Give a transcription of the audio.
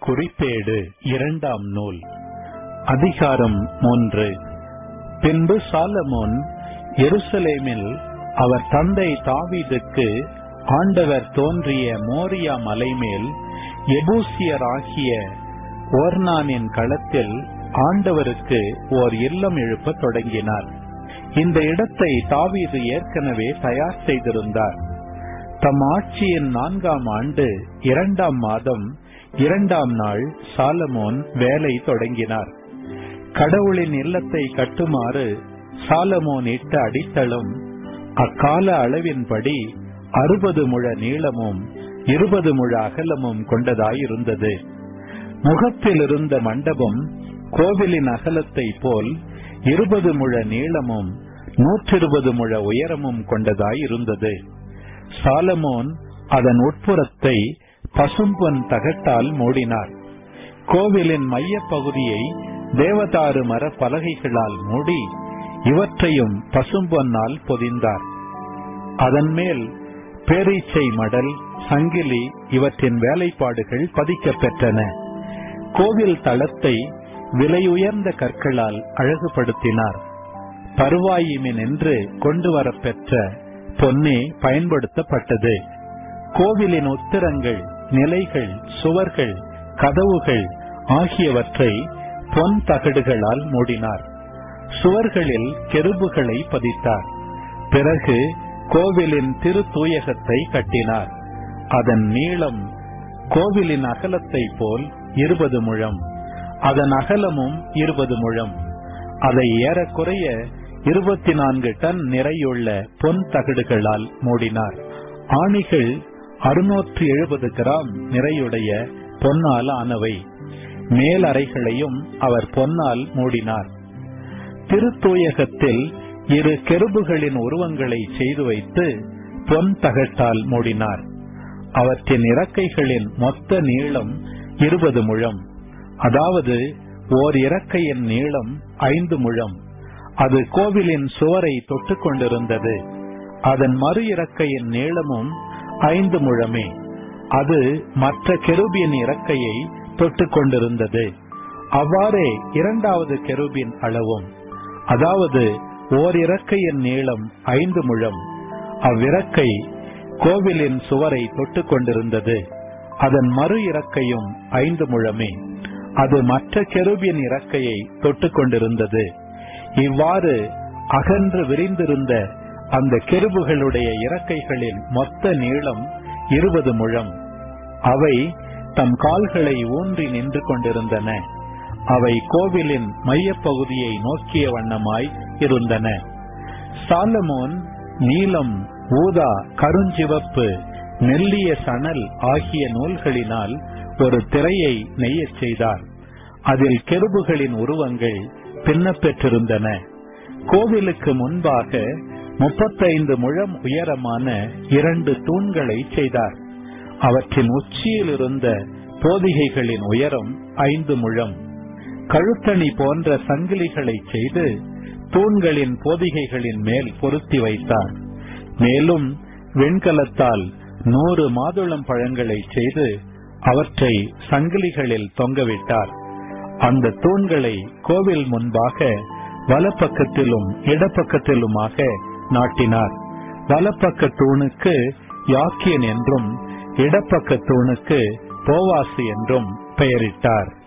குறிப்பேடு இரண்டாம் நூல் அதிகாரம் மூன்று பின்பு சாலமோன் எருசலேமில் அவர் தந்தை தாவீதுக்கு ஆண்டவர் தோன்றிய மோரியா மலைமேல் எபூசியராகிய ஓர்னானின் களத்தில் ஆண்டவருக்கு ஓர் இல்லம் எழுப்பத் தொடங்கினார் இந்த இடத்தை தாவீது ஏற்கனவே தயார் செய்திருந்தார் தம் ஆட்சியின் நான்காம் ஆண்டு இரண்டாம் மாதம் இரண்டாம் நாள் சாலமோன் வேலை தொடங்கினார் கடவுளின் இல்லத்தை கட்டுமாறு சாலமோன் இட்ட அடித்தளம் அக்கால அளவின்படி அறுபது முழ நீளமும் இருபது முழ அகலமும் கொண்டதாயிருந்தது முகத்தில் இருந்த மண்டபம் கோவிலின் அகலத்தை போல் இருபது முழ நீளமும் நூற்றிருபது முழ உயரமும் கொண்டதாயிருந்தது சாலமோன் அதன் உட்புறத்தை பசும்பொன் தகட்டால் மூடினார் கோவிலின் மையப் பகுதியை தேவதாரு மர பலகைகளால் மூடி இவற்றையும் பசும்பொன்னால் பொதிந்தார் அதன் மேல் பேரீச்சை மடல் சங்கிலி இவற்றின் வேலைப்பாடுகள் பதிக்கப் பெற்றன கோவில் தளத்தை விலையுயர்ந்த கற்களால் அழகுபடுத்தினார் பருவாயிமின் என்று கொண்டு வரப்பெற்ற பொன்னே பயன்படுத்தப்பட்டது கோவிலின் உத்திரங்கள் நிலைகள் சுவர்கள் கதவுகள் ஆகியவற்றை பொன் தகடுகளால் மூடினார் சுவர்களில் கெருபுகளை பதித்தார் பிறகு கோவிலின் திரு தூயகத்தை கட்டினார் அதன் நீளம் கோவிலின் அகலத்தை போல் இருபது முழம் அதன் அகலமும் இருபது முழம் அதை ஏறக்குறைய இருபத்தி நான்கு டன் நிறையுள்ள பொன் தகடுகளால் மூடினார் ஆணிகள் அறுநூற்று எழுபது கிராம் நிறையுடைய பொன்னால் ஆனவை மேல் அறைகளையும் அவர் பொன்னால் மூடினார் திருத்தூயகத்தில் இரு கெருபுகளின் உருவங்களை செய்து வைத்து பொன் தகட்டால் மூடினார் அவற்றின் இறக்கைகளின் மொத்த நீளம் இருபது முழம் அதாவது ஓர் இறக்கையின் நீளம் ஐந்து முழம் அது கோவிலின் சுவரை தொட்டுக் கொண்டிருந்தது அதன் மறு இறக்கையின் நீளமும் ஐந்து முழமே அது மற்ற கெருபியின் இறக்கையை தொட்டுக் கொண்டிருந்தது அவ்வாறே இரண்டாவது கெருபின் அளவும் அதாவது ஓர் இறக்கையின் நீளம் ஐந்து முழம் அவ்விறக்கை கோவிலின் சுவரை தொட்டுக் கொண்டிருந்தது அதன் மறு இறக்கையும் ஐந்து முழமே அது மற்ற கெருபின் இறக்கையை தொட்டுக் கொண்டிருந்தது இவ்வாறு அகன்று விரிந்திருந்த அந்த கெருபுகளுடைய இறக்கைகளின் மொத்த நீளம் இருபது முழம் அவை தம் கால்களை ஊன்றி நின்று கொண்டிருந்தன அவை கோவிலின் மையப்பகுதியை நோக்கிய வண்ணமாய் இருந்தன சாலமோன் நீலம் ஊதா கருஞ்சிவப்பு மெல்லிய சணல் ஆகிய நூல்களினால் ஒரு திரையை நெய்யச் செய்தார் அதில் கெருபுகளின் உருவங்கள் பின்னப்பெற்றிருந்தன கோவிலுக்கு முன்பாக முப்பத்தைந்து முழம் உயரமான இரண்டு தூண்களை செய்தார் அவற்றின் உச்சியில் இருந்த போதிகைகளின் உயரம் ஐந்து முழம் கழுத்தணி போன்ற சங்கிலிகளை செய்து தூண்களின் போதிகைகளின் மேல் பொருத்தி வைத்தார் மேலும் வெண்கலத்தால் நூறு மாதுளம் பழங்களை செய்து அவற்றை சங்கிலிகளில் தொங்கவிட்டார் அந்த தூண்களை கோவில் முன்பாக வலப்பக்கத்திலும் இடப்பக்கத்திலுமாக நாட்டினார் வலப்பக்க தூணுக்கு யாக்கியன் என்றும் இடப்பக்க தூணுக்கு போவாசு என்றும் பெயரிட்டார்